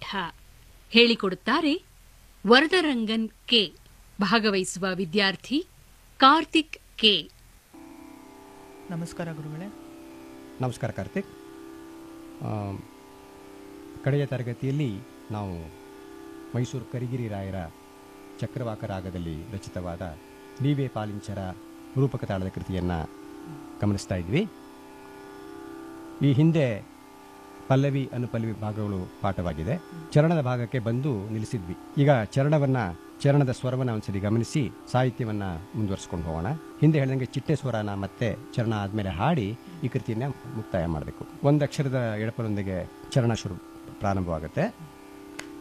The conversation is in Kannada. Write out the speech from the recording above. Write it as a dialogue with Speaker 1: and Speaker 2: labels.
Speaker 1: ಪಾಠ ಹೇಳಿಕೊಡುತ್ತಾರೆ ವರದರಂಗನ್ ಕೆ ಭಾಗವಹಿಸುವ ವಿದ್ಯಾರ್ಥಿ ಕಾರ್ತಿಕ್ ಕೆ
Speaker 2: ನಮಸ್ಕಾರ ಗುರುಗಳೇ
Speaker 3: ನಮಸ್ಕಾರ ಕಾರ್ತಿಕ್ ಆ, ಕಡೆಯ ತರಗತಿಯಲ್ಲಿ ನಾವು ಮೈಸೂರು ಕರಿಗಿರಿ ರಾಯರ ಚಕ್ರವಾಕ ರಾಗದಲ್ಲಿ ರಚಿತವಾದ ನೀವೇ ಪಾಲಿಂಚರ ರೂಪಕ ತಾಳದ ಕೃತಿಯನ್ನು ಗಮನಿಸ್ತಾ ಇದ್ವಿ ಈ ಹಿಂದೆ ಪಲ್ಲವಿ ಅನುಪಲ್ಲವಿ ಭಾಗಗಳು ಪಾಠವಾಗಿದೆ ಚರಣದ ಭಾಗಕ್ಕೆ ಬಂದು ನಿಲ್ಲಿಸಿದ್ವಿ ಈಗ ಚರಣವನ್ನ ಚರಣದ ಸ್ವರವನ್ನ ಒಂದ್ಸರಿ ಗಮನಿಸಿ ಸಾಹಿತ್ಯವನ್ನ ಮುಂದುವರಿಸ್ಕೊಂಡು ಹೋಗೋಣ ಹಿಂದೆ ಹೇಳಿದಂಗೆ ಚಿಟ್ಟೆ ಸ್ವರನ ಮತ್ತೆ ಚರಣ ಆದ್ಮೇಲೆ ಹಾಡಿ ಈ ಕೃತಿಯನ್ನ ಮುಕ್ತಾಯ ಮಾಡಬೇಕು ಒಂದು ಅಕ್ಷರದ ಎಡಪದೊಂದಿಗೆ ಚರಣ ಶುರು ಪ್ರಾರಂಭವಾಗುತ್ತೆ